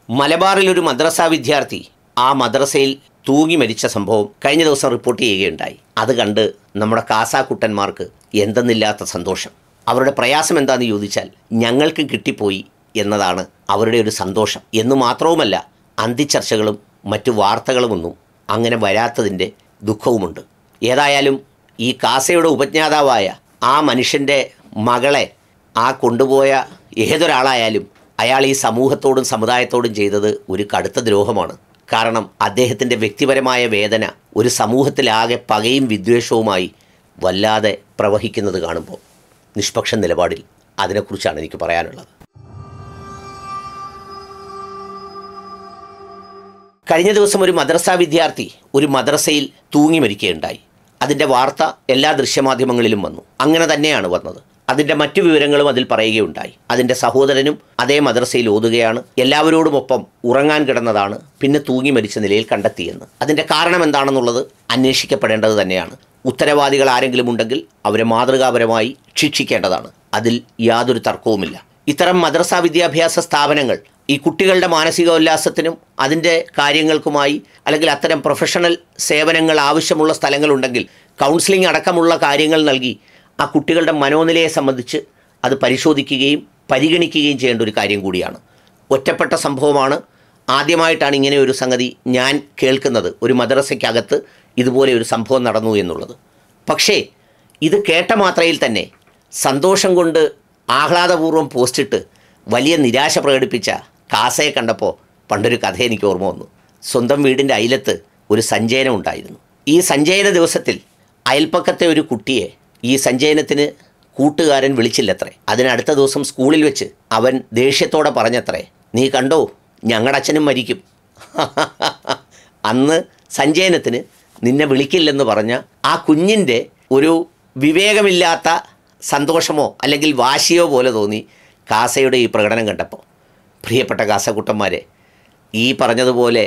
മലബാറിൽ ഒരു മദ്രസ വിദ്യാർത്ഥി ആ മദ്രസയിൽ തൂങ്ങി മരിച്ച സംഭവം കഴിഞ്ഞ ദിവസം റിപ്പോർട്ട് ചെയ്യുകയുണ്ടായി അത് കണ്ട് നമ്മുടെ കാസാക്കുട്ടന്മാർക്ക് എന്തെന്നില്ലാത്ത സന്തോഷം അവരുടെ പ്രയാസം എന്താണെന്ന് ചോദിച്ചാൽ ഞങ്ങൾക്ക് കിട്ടിപ്പോയി എന്നതാണ് അവരുടെ ഒരു സന്തോഷം എന്ന് മാത്രവുമല്ല അന്തിച്ചർച്ചകളും മറ്റു വാർത്തകളുമൊന്നും അങ്ങനെ വരാത്തതിൻ്റെ ദുഃഖവുമുണ്ട് ഏതായാലും ഈ കാസയുടെ ഉപജ്ഞാതാവായ ആ മനുഷ്യൻ്റെ മകളെ ആ കൊണ്ടുപോയ ഏതൊരാളായാലും അയാൾ ഈ സമൂഹത്തോടും സമുദായത്തോടും ചെയ്തത് ഒരു കടുത്ത ദ്രോഹമാണ് കാരണം അദ്ദേഹത്തിൻ്റെ വ്യക്തിപരമായ വേദന ഒരു സമൂഹത്തിലാകെ പകയും വിദ്വേഷവുമായി വല്ലാതെ പ്രവഹിക്കുന്നത് കാണുമ്പോൾ നിഷ്പക്ഷ നിലപാടിൽ അതിനെക്കുറിച്ചാണ് എനിക്ക് പറയാനുള്ളത് കഴിഞ്ഞ ദിവസം ഒരു മദ്രസ വിദ്യാർത്ഥി ഒരു മദ്രസയിൽ തൂങ്ങി മരിക്കുകയുണ്ടായി അതിൻ്റെ വാർത്ത എല്ലാ ദൃശ്യമാധ്യമങ്ങളിലും വന്നു അങ്ങനെ തന്നെയാണ് വന്നത് അതിൻ്റെ മറ്റു വിവരങ്ങളും അതിൽ പറയുകയുണ്ടായി അതിൻ്റെ സഹോദരനും അതേ മദ്രസയിൽ ഓതുകയാണ് എല്ലാവരോടുമൊപ്പം ഉറങ്ങാൻ കിടന്നതാണ് പിന്നെ തൂങ്ങി മരിച്ച നിലയിൽ കണ്ടെത്തിയെന്ന് അതിൻ്റെ കാരണം എന്താണെന്നുള്ളത് അന്വേഷിക്കപ്പെടേണ്ടത് തന്നെയാണ് ഉത്തരവാദികൾ ആരെങ്കിലും ഉണ്ടെങ്കിൽ അവരെ മാതൃകാപരമായി ശിക്ഷിക്കേണ്ടതാണ് അതിൽ യാതൊരു തർക്കവുമില്ല ഇത്തരം മദ്രസ വിദ്യാഭ്യാസ സ്ഥാപനങ്ങൾ ഈ കുട്ടികളുടെ മാനസികോല്ലാസത്തിനും അതിൻ്റെ കാര്യങ്ങൾക്കുമായി അല്ലെങ്കിൽ അത്തരം പ്രൊഫഷണൽ സേവനങ്ങൾ ആവശ്യമുള്ള സ്ഥലങ്ങളുണ്ടെങ്കിൽ കൗൺസിലിംഗ് അടക്കമുള്ള കാര്യങ്ങൾ നൽകി ആ കുട്ടികളുടെ മനോനിലയെ സംബന്ധിച്ച് അത് പരിശോധിക്കുകയും പരിഗണിക്കുകയും ചെയ്യേണ്ട ഒരു കാര്യം കൂടിയാണ് ഒറ്റപ്പെട്ട സംഭവമാണ് ആദ്യമായിട്ടാണ് ഇങ്ങനെ ഒരു സംഗതി ഞാൻ കേൾക്കുന്നത് ഒരു മദ്രസയ്ക്കകത്ത് ഇതുപോലെ ഒരു സംഭവം നടന്നു എന്നുള്ളത് പക്ഷേ ഇത് കേട്ട മാത്രയിൽ തന്നെ സന്തോഷം കൊണ്ട് ആഹ്ലാദപൂർവ്വം പോസ്റ്റിട്ട് വലിയ നിരാശ പ്രകടിപ്പിച്ച കാസയെ കണ്ടപ്പോൾ പണ്ടൊരു കഥ എനിക്ക് ഓർമ്മ വന്നു സ്വന്തം വീടിൻ്റെ അയലത്ത് ഒരു സഞ്ചയനം ഉണ്ടായിരുന്നു ഈ സഞ്ചയന ദിവസത്തിൽ അയൽപ്പക്കത്തെ ഒരു കുട്ടിയെ ഈ സഞ്ചയനത്തിന് കൂട്ടുകാരൻ വിളിച്ചില്ലത്രേ അതിനടുത്ത ദിവസം സ്കൂളിൽ വെച്ച് അവൻ ദേഷ്യത്തോടെ പറഞ്ഞത്രേ നീ കണ്ടോ ഞങ്ങളുടെ അച്ഛനും മരിക്കും അന്ന് സഞ്ചയനത്തിന് നിന്നെ വിളിക്കില്ലെന്ന് പറഞ്ഞ ആ കുഞ്ഞിൻ്റെ ഒരു വിവേകമില്ലാത്ത സന്തോഷമോ അല്ലെങ്കിൽ വാശിയോ പോലെ തോന്നി കാസയുടെ ഈ പ്രകടനം കണ്ടപ്പോൾ പ്രിയപ്പെട്ട കാസക്കുട്ടന്മാരെ ഈ പറഞ്ഞതുപോലെ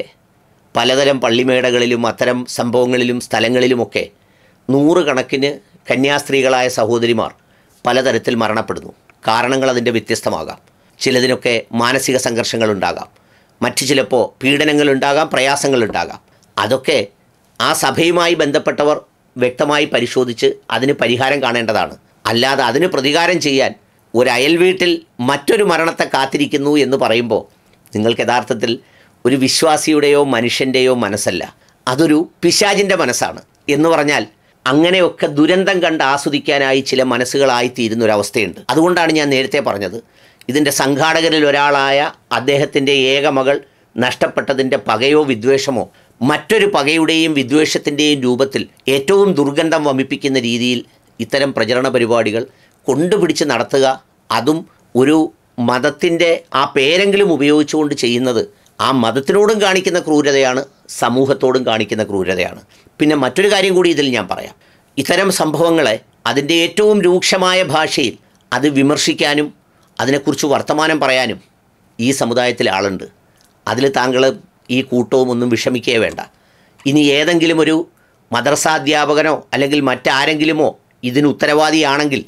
പലതരം പള്ളിമേടകളിലും അത്തരം സംഭവങ്ങളിലും സ്ഥലങ്ങളിലുമൊക്കെ നൂറുകണക്കിന് കന്യാസ്ത്രീകളായ സഹോദരിമാർ പലതരത്തിൽ മരണപ്പെടുന്നു കാരണങ്ങൾ അതിൻ്റെ വ്യത്യസ്തമാകാം ചിലതിനൊക്കെ മാനസിക സംഘർഷങ്ങളുണ്ടാകാം മറ്റു ചിലപ്പോൾ പീഡനങ്ങളുണ്ടാകാം പ്രയാസങ്ങളുണ്ടാകാം അതൊക്കെ ആ സഭയുമായി ബന്ധപ്പെട്ടവർ വ്യക്തമായി പരിശോധിച്ച് അതിന് പരിഹാരം കാണേണ്ടതാണ് അല്ലാതെ അതിന് പ്രതികാരം ചെയ്യാൻ ഒരു അയൽ വീട്ടിൽ മറ്റൊരു മരണത്തെ കാത്തിരിക്കുന്നു എന്ന് പറയുമ്പോൾ നിങ്ങൾക്ക് യഥാർത്ഥത്തിൽ ഒരു വിശ്വാസിയുടെയോ മനുഷ്യൻ്റെയോ മനസ്സല്ല അതൊരു പിശാചിൻ്റെ മനസ്സാണ് എന്ന് പറഞ്ഞാൽ അങ്ങനെയൊക്കെ ദുരന്തം കണ്ട് ആസ്വദിക്കാനായി ചില മനസ്സുകളായി തീരുന്ന ഒരവസ്ഥയുണ്ട് അതുകൊണ്ടാണ് ഞാൻ നേരത്തെ പറഞ്ഞത് ഇതിൻ്റെ സംഘാടകരിൽ ഒരാളായ അദ്ദേഹത്തിൻ്റെ ഏക മകൾ നഷ്ടപ്പെട്ടതിൻ്റെ പകയോ വിദ്വേഷമോ മറ്റൊരു പകയുടെയും വിദ്വേഷത്തിൻ്റെയും രൂപത്തിൽ ഏറ്റവും ദുർഗന്ധം വമിപ്പിക്കുന്ന രീതിയിൽ ഇത്തരം പ്രചരണ പരിപാടികൾ കൊണ്ടുപിടിച്ച് നടത്തുക അതും ഒരു മതത്തിൻ്റെ ആ പേരെങ്കിലും ഉപയോഗിച്ചുകൊണ്ട് ചെയ്യുന്നത് ആ മതത്തിനോടും കാണിക്കുന്ന ക്രൂരതയാണ് സമൂഹത്തോടും കാണിക്കുന്ന ക്രൂരതയാണ് പിന്നെ മറ്റൊരു കാര്യം കൂടി ഇതിൽ ഞാൻ പറയാം ഇത്തരം സംഭവങ്ങളെ അതിൻ്റെ ഏറ്റവും രൂക്ഷമായ ഭാഷയിൽ അത് വിമർശിക്കാനും അതിനെക്കുറിച്ച് വർത്തമാനം പറയാനും ഈ സമുദായത്തിൽ ആളുണ്ട് അതിൽ താങ്കൾ ഈ കൂട്ടവും ഒന്നും വിഷമിക്കേ വേണ്ട ഇനി ഏതെങ്കിലും ഒരു മദ്രസാധ്യാപകനോ അല്ലെങ്കിൽ മറ്റാരെങ്കിലുമോ ഇതിന് ഉത്തരവാദിയാണെങ്കിൽ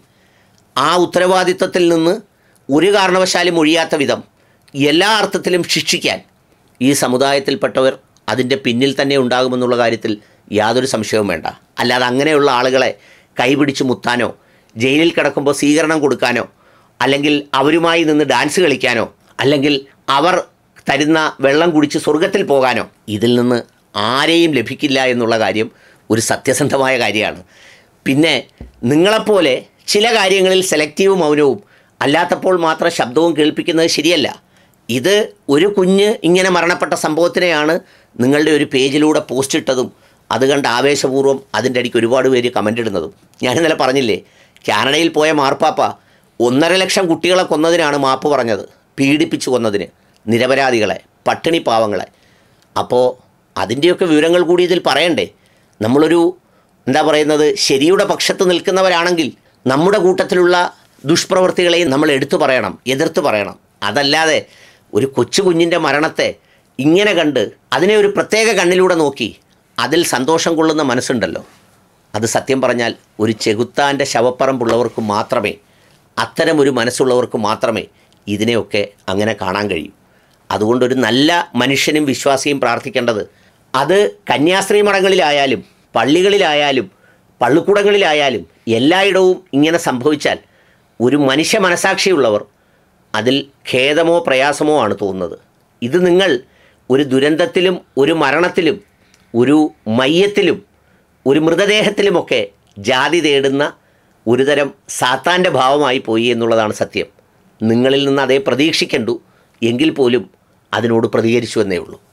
ആ ഉത്തരവാദിത്വത്തിൽ നിന്ന് ഒരു കാരണവശാലും ഒഴിയാത്ത വിധം എല്ലാ അർത്ഥത്തിലും ശിക്ഷിക്കാൻ ഈ സമുദായത്തിൽപ്പെട്ടവർ അതിൻ്റെ പിന്നിൽ തന്നെ ഉണ്ടാകുമെന്നുള്ള കാര്യത്തിൽ യാതൊരു സംശയവും വേണ്ട അല്ലാതെ അങ്ങനെയുള്ള ആളുകളെ കൈപിടിച്ച് മുത്താനോ ജയിലിൽ കിടക്കുമ്പോൾ സ്വീകരണം കൊടുക്കാനോ അല്ലെങ്കിൽ അവരുമായി നിന്ന് ഡാൻസ് കളിക്കാനോ അല്ലെങ്കിൽ അവർ തരുന്ന വെള്ളം കുടിച്ച് സ്വർഗത്തിൽ പോകാനോ ഇതിൽ നിന്ന് ആരെയും ലഭിക്കില്ല എന്നുള്ള കാര്യം ഒരു സത്യസന്ധമായ കാര്യമാണ് പിന്നെ നിങ്ങളെപ്പോലെ ചില കാര്യങ്ങളിൽ സെലക്റ്റീവ് മൗനവും അല്ലാത്തപ്പോൾ മാത്രം ശബ്ദവും കേൾപ്പിക്കുന്നത് ശരിയല്ല ഇത് ഒരു കുഞ്ഞ് ഇങ്ങനെ മരണപ്പെട്ട സംഭവത്തിനെയാണ് നിങ്ങളുടെ ഒരു പേജിലൂടെ പോസ്റ്റ് ഇട്ടതും അത് കണ്ട് ആവേശപൂർവ്വം അതിൻ്റെ അടിക്ക് ഒരുപാട് പേര് കമൻ്റ് ഇടുന്നതും ഞാൻ ഇന്നലെ പറഞ്ഞില്ലേ കാനഡയിൽ പോയ മാർപ്പാപ്പ ഒന്നര ലക്ഷം കുട്ടികളെ കൊന്നതിനാണ് മാപ്പ് പറഞ്ഞത് പീഡിപ്പിച്ചു കൊന്നതിന് നിരപരാധികളെ പട്ടിണി പാവങ്ങളെ അപ്പോൾ അതിൻ്റെയൊക്കെ വിവരങ്ങൾ കൂടി ഇതിൽ പറയണ്ടേ നമ്മളൊരു എന്താ പറയുന്നത് ശരിയുടെ പക്ഷത്ത് നിൽക്കുന്നവരാണെങ്കിൽ നമ്മുടെ കൂട്ടത്തിലുള്ള ദുഷ്പ്രവൃത്തികളെയും നമ്മൾ എടുത്തു പറയണം എതിർത്ത് പറയണം അതല്ലാതെ ഒരു കൊച്ചു കുഞ്ഞിൻ്റെ മരണത്തെ ഇങ്ങനെ കണ്ട് അതിനെ ഒരു പ്രത്യേക കണ്ണിലൂടെ നോക്കി അതിൽ സന്തോഷം കൊള്ളുന്ന മനസ്സുണ്ടല്ലോ അത് സത്യം പറഞ്ഞാൽ ഒരു ചെകുത്താൻ്റെ ശവപ്പറമ്പുള്ളവർക്ക് മാത്രമേ അത്തരം ഒരു മനസ്സുള്ളവർക്ക് മാത്രമേ ഇതിനെയൊക്കെ അങ്ങനെ കാണാൻ കഴിയൂ അതുകൊണ്ടൊരു നല്ല മനുഷ്യനും വിശ്വാസിയും പ്രാർത്ഥിക്കേണ്ടത് അത് കന്യാസ്ത്രീ മഠങ്ങളിലായാലും പള്ളികളിലായാലും പള്ളിക്കൂടങ്ങളിലായാലും എല്ലായിടവും ഇങ്ങനെ സംഭവിച്ചാൽ ഒരു മനുഷ്യ മനസാക്ഷിയുള്ളവർ അതിൽ ഖേദമോ പ്രയാസമോ ആണ് തോന്നുന്നത് ഇത് നിങ്ങൾ ഒരു ദുരന്തത്തിലും ഒരു മരണത്തിലും ഒരു മയ്യത്തിലും ഒരു മൃതദേഹത്തിലുമൊക്കെ ജാതി തേടുന്ന ഒരുതരം സാത്താൻ്റെ ഭാവമായി പോയി എന്നുള്ളതാണ് സത്യം നിങ്ങളിൽ നിന്ന് അതേ പ്രതീക്ഷിക്കണ്ടു എങ്കിൽ പോലും അതിനോട് പ്രതികരിച്ചു എന്നേ ഉള്ളൂ